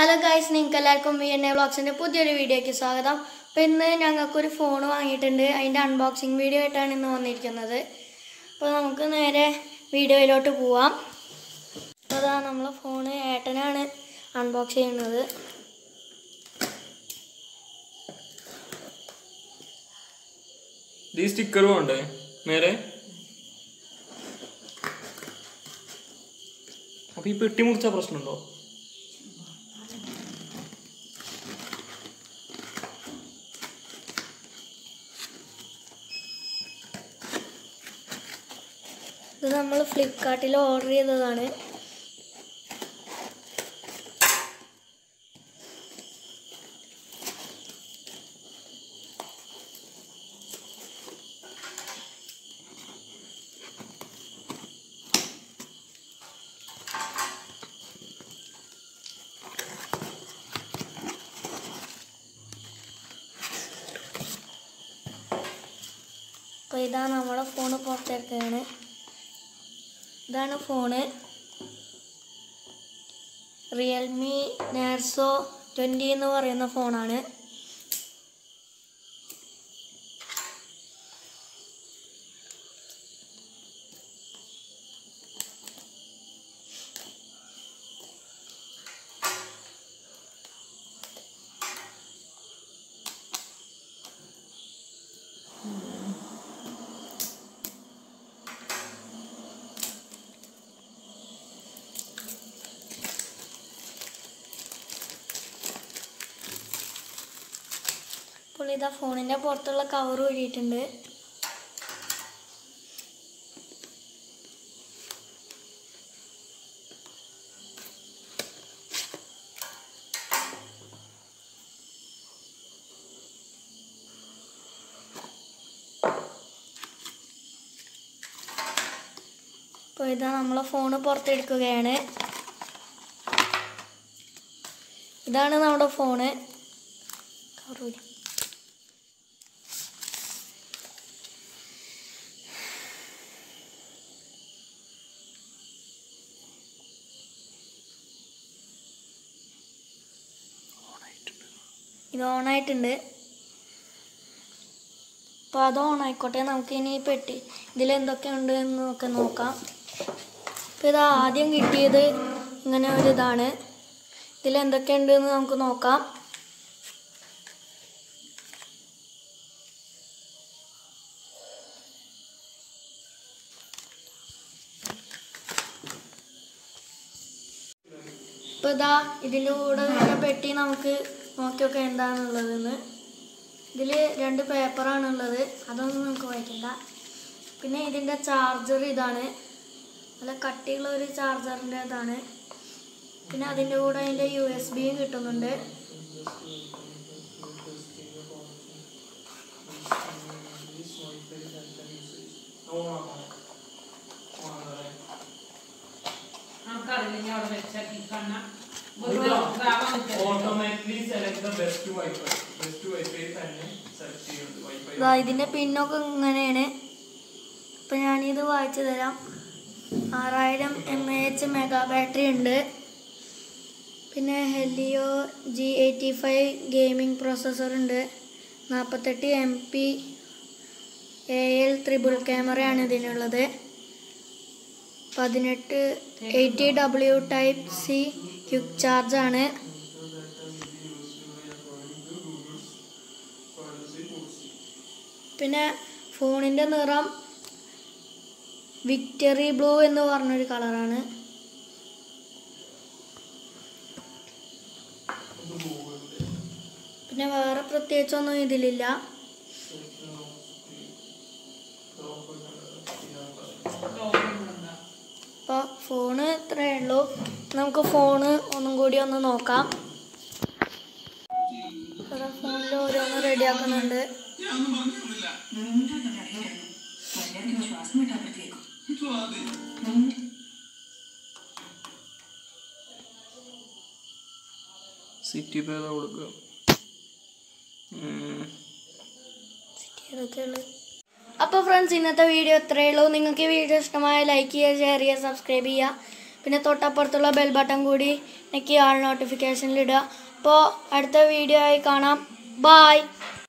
Hello guys നിങ്ങൾക്ക് എല്ലാവർക്കും V N A വ്ളോഗ്സിൻ്റെ പുതിയൊരു വീഡിയോയ്ക്ക് സ്വാഗതം അപ്പോൾ ഇന്ന് ഞങ്ങൾക്കൊരു ഫോൺ വാങ്ങിയിട്ടുണ്ട് അതിൻ്റെ അൺബോക്സിങ് വീഡിയോ ആയിട്ടാണ് ഇന്ന് വന്നിരിക്കുന്നത് അപ്പോൾ നമുക്ക് നേരെ വീഡിയോയിലോട്ട് പോവാം അപ്പോൾ അതാ നമ്മളെ ഫോൺ ഏട്ടനാണ് അൺബോക്സ് ചെയ്യുന്നത് ഇത് ഈ സ്റ്റിക്കറും ഉണ്ട് മേലെ അപ്പൊ ഈ പെട്ടി മുറിച്ച പ്രശ്നമുണ്ടോ ഇത് നമ്മൾ ഫ്ലിപ്കാർട്ടിൽ ഓർഡർ ചെയ്തതാണ് അപ്പോൾ ഇതാ നമ്മുടെ ഫോണ് പുറത്തെടുക്കുകയാണ് ഇതാണ് ഫോണ് റിയൽമി നാർസോ ട്വൻറ്റി എന്ന് പറയുന്ന ഫോണാണ് അപ്പോൾ ഇതാ ഫോണിൻ്റെ പുറത്തുള്ള കവർ ഊരിയിട്ടുണ്ട് അപ്പോൾ ഇതാ നമ്മളെ ഫോണ് പുറത്തെടുക്കുകയാണ് ഇതാണ് നമ്മുടെ ഫോണ് കവർ ഊരി ഇത് ഓണായിട്ടുണ്ട് അപ്പോൾ അത് ഓണായിക്കോട്ടെ നമുക്ക് ഇനി പെട്ടി ഇതിൽ എന്തൊക്കെ ഉണ്ട് എന്ന് നമുക്ക് നോക്കാം അപ്പോൾ ഇത് ആദ്യം കിട്ടിയത് ഇങ്ങനെ ഒരു ഇതാണ് ഇതിൽ എന്തൊക്കെ ഉണ്ട് എന്ന് നമുക്ക് നോക്കാം ഇപ്പോൾ ഇതാ ഇതിൻ്റെ കൂടെ വരുന്ന പെട്ടി നമുക്ക് നോക്കിയൊക്കെ എന്താണെന്നുള്ളതെന്ന് ഇതിൽ രണ്ട് പേപ്പറാണുള്ളത് അതൊന്നും നമുക്ക് വായിക്കണ്ട പിന്നെ ഇതിൻ്റെ ചാർജർ ഇതാണ് നല്ല കട്ടിയുള്ള ഒരു ചാർജറിൻ്റെ ഇതാണ് പിന്നെ അതിൻ്റെ കൂടെ അതിൻ്റെ യു എസ് ബിയും കിട്ടുന്നുണ്ട് automatically select the best wifi best wifi തന്നെ സെലക്ട് ചെയ്യുന്നത് വൈഫൈ ഇതാ ഇതിൻ്റെ പിന്നൊക്കെ ഇങ്ങനെയാണ് അപ്പം ഞാനിത് വായിച്ചു തരാം ആറായിരം M A H mega battery ഉണ്ട് പിന്നെ Helio G eighty five gaming processor ഉണ്ട് നാൽപ്പത്തെട്ട് M P A L triple ക്യാമറയാണ് ഇതിനുള്ളത് പതിനെട്ട് eighty W type C quick ചാർജാണ് പിന്നെ ഫോണിൻ്റെ നിറം വിക്ടറി ബ്ലൂ എന്ന് പറഞ്ഞൊരു കളറാണ് പിന്നെ വേറെ പ്രത്യേകിച്ചൊന്നും ഇതിലില്ല അപ്പോൾ ഫോണ് ഇത്രയേ ഉള്ളൂ നമുക്ക് ഫോണ് ഒന്നും കൂടി ഒന്ന് നോക്കാം ഫോണിൽ ഓരോന്ന് റെഡിയാക്കുന്നുണ്ട് സിറ്റി പേത കൊടുക്കുക ഉം. ഇതൊക്കെയുള്ളു അപ്പോൾ ഫ്രണ്ട്സ് ഇന്നത്തെ വീഡിയോ ഇത്രയേ ഉള്ളൂ നിങ്ങൾക്ക് ഈ വീഡിയോ ഇഷ്ടമായ ലൈക്ക് ചെയ്യുക ഷെയർ ചെയ്യുക സബ്സ്ക്രൈബ് ചെയ്യുക പിന്നെ തൊട്ടപ്പുറത്തുള്ള ബെൽ ബട്ടൺ കൂടി എനിക്ക് ആൾ നോട്ടിഫിക്കേഷനിൽ ഇടുക അപ്പോൾ അടുത്ത വീഡിയോ ആയി കാണാം ബായ്